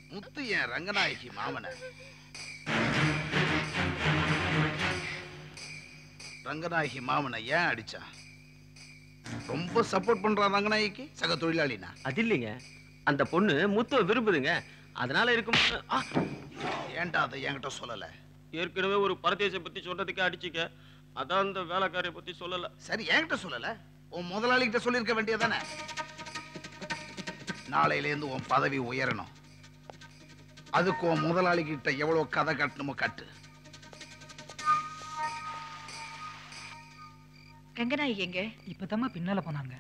முத்து என் ரங்கநாயகி மாமன ரங்கநாயகி மாமனை ஏன் அடிச்சான் ரொம்ப சப்போர்ட் பண்றான் ரங்கநாயகிக்கு சக தொழிலாளினா அது இல்லைங்க அந்த பொண்ணு முத்துவ விரும்புதுங்க அதனால இருக்கும் ஆ, ஏன்டா அதை என்கிட்ட சொல்லல ஏற்கனவே ஒரு பரதேசை பத்தி சொல்றதுக்கே அடிச்சுக்க அதான் அந்த வேலைக்காரியை பத்தி சொல்லல சரி என்கிட்ட சொல்லல உன் முதலாளிகிட்ட சொல்லியிருக்க வேண்டியதானே நாளையில இருந்து உன் பதவி உயரணும் அதுக்கு உன் முதலாளி கிட்ட எவ்வளவு கதை கட்டணுமோ கட்டு ரங்கநாயகி எங்க இப்பதாம்மா பின்னால போனாங்க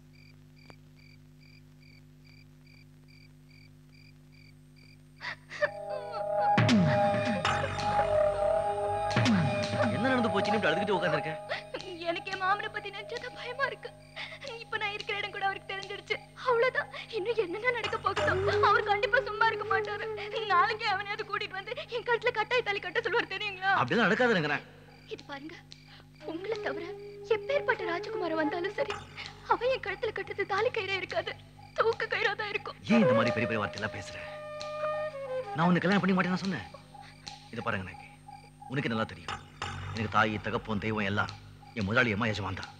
என்ன நடந்து போச்சுன்னு இப்படி அழுதுகிட்டு உட்காந்துருக்க எனக்கு என் மாமனை பத்தி நினைச்சதான் பயமா இருக்கு இப்ப நான் இருக்கிற இடம் கூட அவருக்கு தெரிஞ்சிடுச்சு அவ்வளவுதான் இன்னும் என்னென்ன நடக்க போகுதோ அவர் கண்டிப்பா சும்மா இருக்க மாட்டாரு நாளைக்கு அவனையாவது கூட்டிட்டு வந்து என் கட்டுல கட்டாய தாலி கட்ட சொல்லுவார் தெரியுங்களா அப்படிலாம் நடக்காதுங்கிறேன் இது பாருங்க உங்களை தவிர எப்பேற்பட்ட ராஜகுமாரன் வந்தாலும் சரி அவன் என் கழுத்துல கட்டுறது தாலி கயிறே இருக்காது தூக்கு கயிறா தான் இருக்கும் ஏன் இந்த மாதிரி பெரிய பெரிய வார்த்தையெல்லாம் பேசுற நான் உன்னை கல்யாணம் பண்ணி மாட்டேன்னு சொன்னேன் இதை பாருங்க எனக்கு உனக்கு நல்லா தெரியும் எனக்கு தாய் தகப்பன் தெய்வம் எல்லாம் என் முதலாளி அம்மா எஜமான் தான்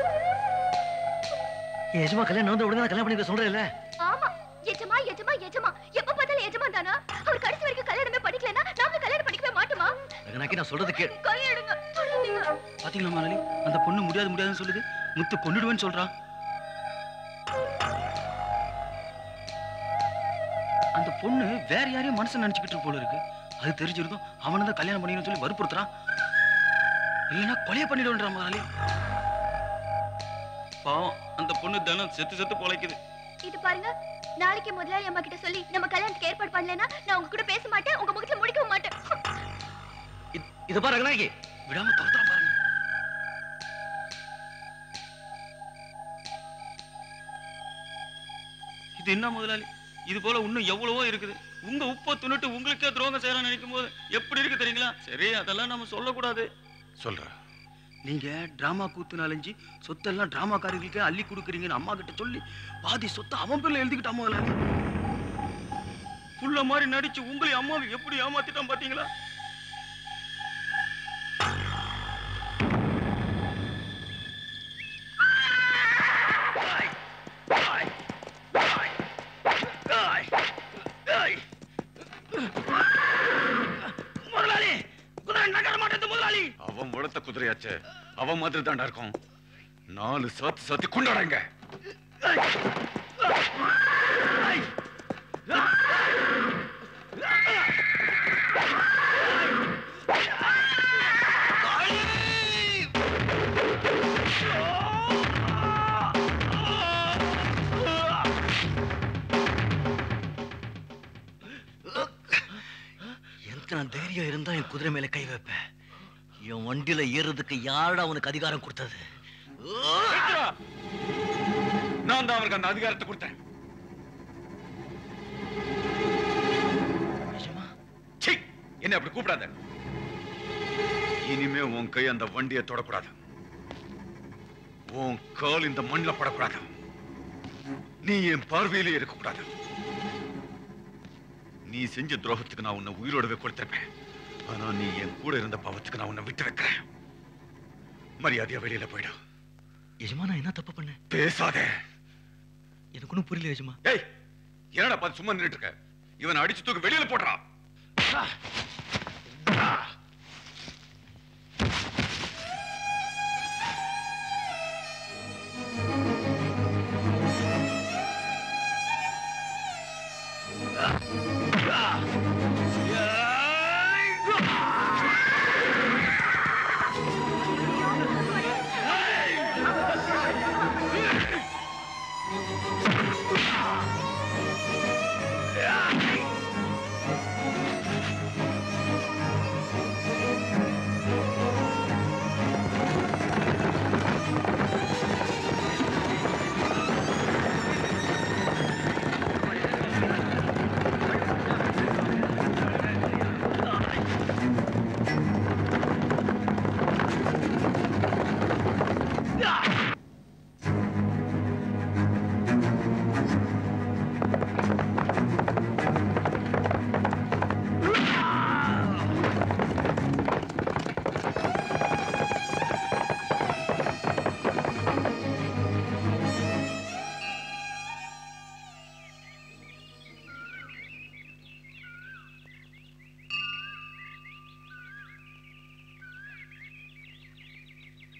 என் எஜமா கல்யாணம் வந்து உடனே நான் கல்யாணம் பண்ணிக்க சொல்றேன்ல ஆமா எஜமா எஜமா எஜமா எப்ப பார்த்தாலும் எஜமா தானா அவர் கடைசி வரைக்கும் கல்யாணமே படிக்கலன்னா நாம கல்யாணம் படிக்கவே மாட்டோமா ரங்கநாயகி நான் சொல்றது கே கையெடுங்க தொடாதீங்க பாத்தீங்களா முதலாளி அந்த பொண்ணு முடியாது முடியாதுன்னு சொல்லுது முத்து கொன்னுடுவேன்னு சொல்றான் அந்த பொண்ணு வேற யாரையும் மனசு நினைச்சுக்கிட்டு இருக்கு போல இருக்கு அது தெரிஞ்சிருந்தும் அவனை தான் கல்யாணம் பண்ணிக்கணும்னு சொல்லி வற்புறுத்துறான் இல்லைன்னா கொலையை பண்ணிடுவேன்றான் முதலாளி பாவம் அந்த பொண்ணு தினம் செத்து செத்து பொழைக்குது இது பாருங்க நாளைக்கு முதலாளி அம்மா கிட்ட சொல்லி நம்ம கல்யாணத்துக்கு ஏற்பாடு பண்ணலனா நான் உங்க கூட பேச மாட்டேன் உங்க முகத்துல முடிக்கவும் மாட்டேன் இதை பாரு ரங்கநாயகி விடாம துரத்துறான் பாருங்க இது என்ன முதலாளி இது போல இன்னும் எவ்வளவோ இருக்குது உங்க உப்பை துணிட்டு உங்களுக்கே துரோகம் செய்யறான்னு நினைக்கும் போது எப்படி இருக்கு தெரியுங்களா சரி அதெல்லாம் நம்ம சொல்லக்கூடாது சொல்ற நீங்க டிராமா கூத்து நாலஞ்சு சொத்தெல்லாம் டிராமாக்காரர்களுக்கே அள்ளி கொடுக்குறீங்கன்னு அம்மா கிட்ட சொல்லி பாதி சொத்தை அவன் பேர்ல எழுதிக்கிட்டான் முதலாளி புள்ள மாதிரி நடிச்சு உங்களை அம்மாவை எப்படி ஏமாத்திட்டான் பாத்தீங்களா முதலாளி குதிரை நகர மாட்டேன் முதலாளி அவன் வளர்த்த குதிரையாச்சே அவன் மாதிரி தாண்டா இருக்கும் நாலு சாத்து சாத்தி கொண்டாடுங்க எத்தனை தைரியம் இருந்தா என் குதிரை மேல கை வைப்பேன் என் வண்டியில ஏறுறதுக்கு யாரடா உனக்கு அதிகாரம் கொடுத்தது நான் தான் அவருக்கு அந்த அதிகாரத்தை கொடுத்தேன் சீ, என்னை அப்படி கூப்பிடாத இனிமே உன் கை அந்த வண்டியை தொடக்கூடாது உன் கால் இந்த மண்ணில் படக்கூடாது நீ என் பார்வையிலே இருக்கக்கூடாது நீ செஞ்ச துரோகத்துக்கு நான் உன்னை உயிரோடவே கொடுத்திருப்பேன் ஆனா நீ என் கூட இருந்த பாவத்துக்கு நான் உன்னை விட்டு வைக்கிறேன் மரியாதையா வெளியில போயிடு எஜமா நான் என்ன தப்பு பண்ணேன் பேசாத எனக்கு ஒன்றும் புரியல எஜமா ஏய் என்னடா பார்த்து சும்மா நின்னுட்டு இருக்க இவனை அடிச்சு தூக்கி வெளியில போடுறா ஆ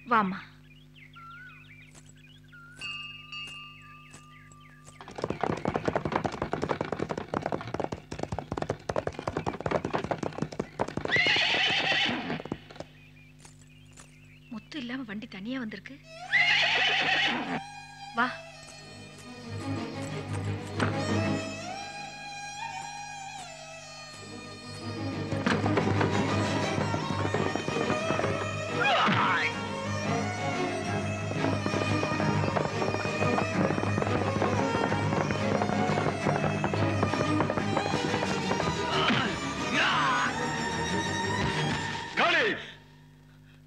வாமா முத்து இல்லாம வண்டி தனியா வந்திருக்கு வா காளி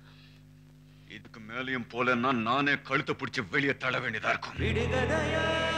இதுக்கு மேலேயும் போலன்னா நானே கழுத்தை பிடிச்சு வெளியே தள்ள வேண்டியதா இருக்கும்